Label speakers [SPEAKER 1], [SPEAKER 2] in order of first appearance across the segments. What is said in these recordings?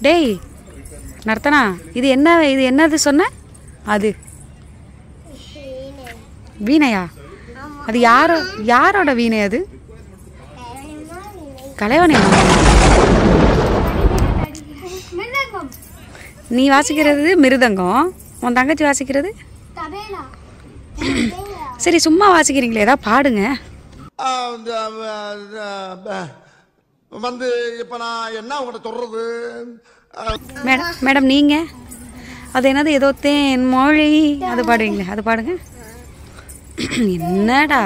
[SPEAKER 1] டேய் நர்த்தனா இது என்ன இது என்னது சொன்ன அது வீணையா அது யாரோ யாரோட வீணை அது கலைவனே
[SPEAKER 2] மிருதங்கம்
[SPEAKER 1] நீ வாசிக்கிறது மிருதங்கம் உன் தங்கச்சி வாசிக்கிறது
[SPEAKER 2] தபேலா
[SPEAKER 1] சரி சும்மா வாசிக்கிறீங்களே ஏதாவது பாடுங்க
[SPEAKER 3] ஆ, இந்த, ஆ, ஆ, வந்து இப்ப நான் என்ன உங்கள்கிட்ட சொல்றது ஆ,
[SPEAKER 1] மேடம் மேடம் நீங்கள் அது என்னது ஏதோ தேன் மொழி அது பாடுவீங்களே அது பாடுங்க என்னடா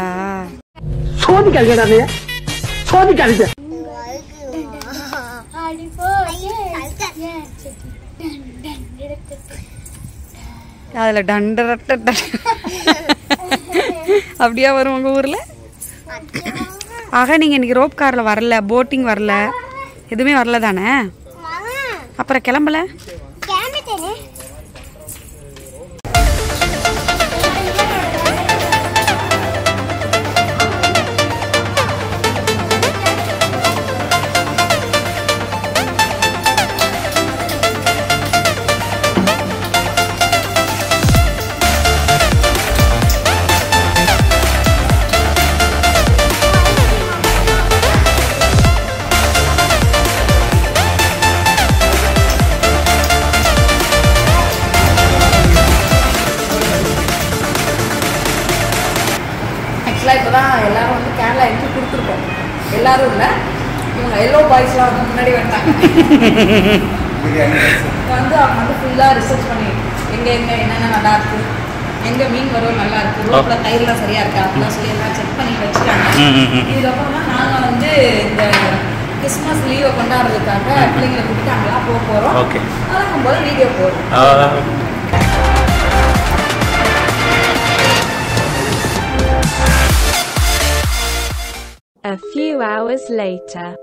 [SPEAKER 2] அடிப்போ
[SPEAKER 1] அதில் டண்டரட்ட டன். அப்படியா வரும் உங்கள் ஊரில் ஆக நீங்கள் இன்னைக்கு ரோப் காரில் வரல போட்டிங் வரல எதுவுமே வரல தானே அப்புறம் கிளம்பல
[SPEAKER 2] கிளம்பிட்டேனே
[SPEAKER 1] ஆக்சுவலாக இப்போ தான் எல்லாரும் வந்து கேரளா என்ட்ரி கொடுத்துருக்கோம் எல்லாரும் இல்லை இவங்க எல்லோ பாய்ஸ்லாம் வந்து முன்னாடி வந்துட்டாங்க வந்து அவங்க வந்து ஃபுல்லாக ரிசர்ச் பண்ணி எங்கே எங்கே என்னென்ன நல்லா இருக்கு எங்கே மீன் வரும் நல்லா இருக்கு ரோட்டில் தயிர்லாம் சரியா இருக்கா அப்படிலாம் சொல்லி எல்லாம் செக் பண்ணி வச்சுட்டாங்க இதுக்கப்புறம் தான் நாங்கள் வந்து இந்த கிறிஸ்மஸ் லீவை கொண்டாடுறதுக்காக பிள்ளைங்களை கூப்பிட்டு அங்கெல்லாம் போக போகிறோம்
[SPEAKER 4] ஓகே
[SPEAKER 1] அதற்கும் போது வீடியோ போடுறோம்
[SPEAKER 5] A few hours later.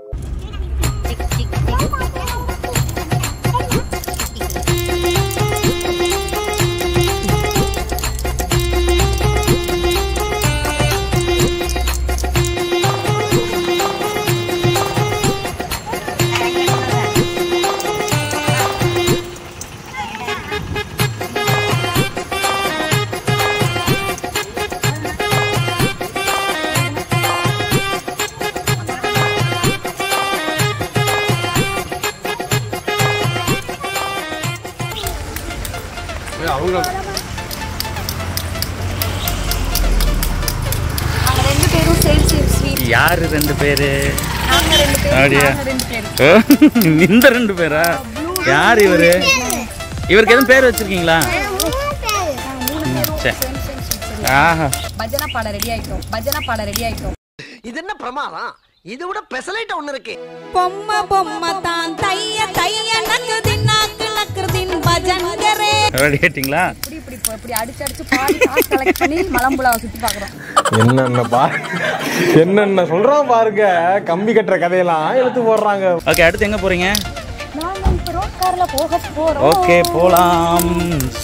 [SPEAKER 1] நாங்கள் ரெண்டு பேரும் சேல்ஸ் ஸ்வீட்
[SPEAKER 4] யாரு ரெண்டு பேரு
[SPEAKER 1] நாங்கள் ரெண்டு பேரும்
[SPEAKER 4] அப்படியா?
[SPEAKER 1] நாங்க ரெண்டு பேரும்
[SPEAKER 4] ஓ, இந்த ரெண்டு பேரா யார் இவரு இவருக்கு எதுவும் பேர் வச்சிருக்கீங்களா ம், சரி ஆஹா
[SPEAKER 1] பஜனை பாட ரெடி ஆயிட்டோம் பஜனை பாட ரெடி ஆயிட்டோம்
[SPEAKER 6] இது என்ன பிரமாதம் இது விட பெசலைட் ஒண்ணு இருக்கு
[SPEAKER 7] బొమ్మ బొమ్మ తాన్ తయ్య తయ్య నక్కుది నాకు నక్కుదిన్ భజన్ గరే
[SPEAKER 4] ரெடி ஆயிட்டீங்களா
[SPEAKER 1] இப்படி இப்படி இப்ப இப்படி அடிச்சு அடிச்சு பாடி காசு கலெக்ட் பண்ணி மலம்புலாவை சுத்தி பாக்குறோம்
[SPEAKER 8] என்னென்ன பா என்னென்ன சொல்றான் பாருங்க கம்பி கட்டுற கதையெல்லாம் இழுத்து போடுறாங்க
[SPEAKER 4] ஓகே அடுத்து எங்க போறீங்க
[SPEAKER 1] நாங்க இப்ப ரோட் கார்ல போக போறோம்
[SPEAKER 4] ஓகே போலாம்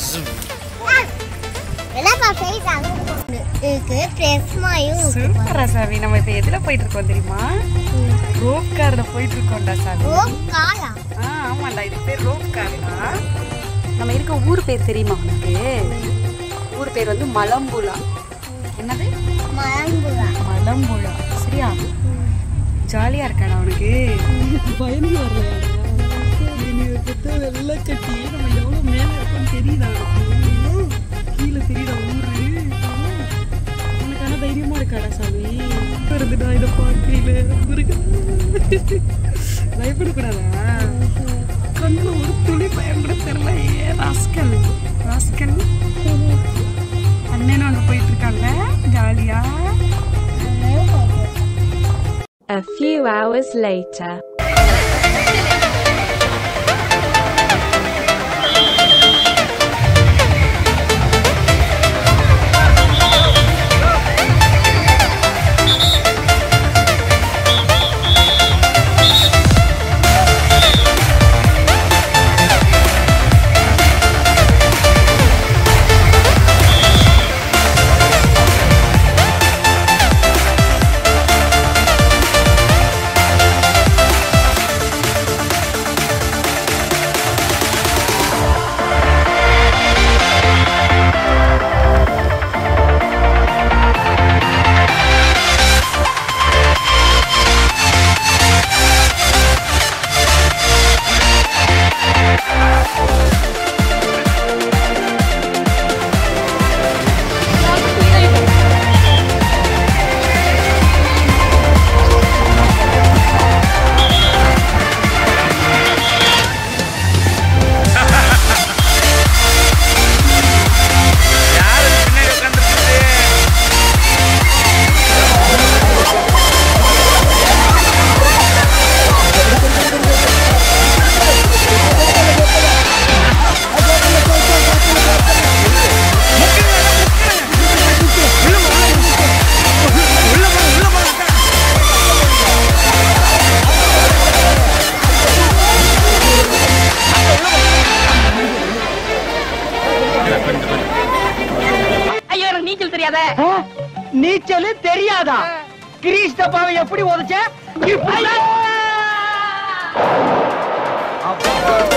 [SPEAKER 2] என்னப்பா ஃபேஸ் அங்க இருக்கு பிரஸ் மாயும்
[SPEAKER 1] சூப்பரா சாமி நம்ம இப்ப எதுல போயிட்டு இருக்கோம் தெரியுமா ரோப் கார்ல போயிட்டு இருக்கோம்டா சாமி
[SPEAKER 2] ஓ காலா
[SPEAKER 1] ஆ ஆமாண்டா இது பேர் ரோப் கார்டா நம்ம இருக்க ஊர் பேர் தெரியுமா உனக்கு ஊர் பேர் வந்து மலம்புலா என்னது
[SPEAKER 2] மலம்புலா
[SPEAKER 1] மலம்புலா சரியா ஜாலியா இருக்காடா உனக்கு பயந்து வரலையா வெள்ளை கட்டி நம்ம எவ்வளவு மேல இருக்கோம்னு தெரியுதா உனக்கு? கீழே தெரியுதா ஊரு உனக்கு ஆனா தைரியமா இருக்காடா சாமி வருதுடா இதை பார்க்கல முருகா பயப்படக்கூடாதா கண்ணுல ஒரு துளி பயம் கூட தெரியல ஏ ராஸ்கல் ராஸ்கல் அண்ணனும் அங்க போயிட்டு இருக்காங்க ஜாலியா
[SPEAKER 5] A few hours later.
[SPEAKER 6] தெரியாத நீச்சல் தெரியாதா கிரீஷ் டப்பாவை எப்படி உதச்ச அப்ப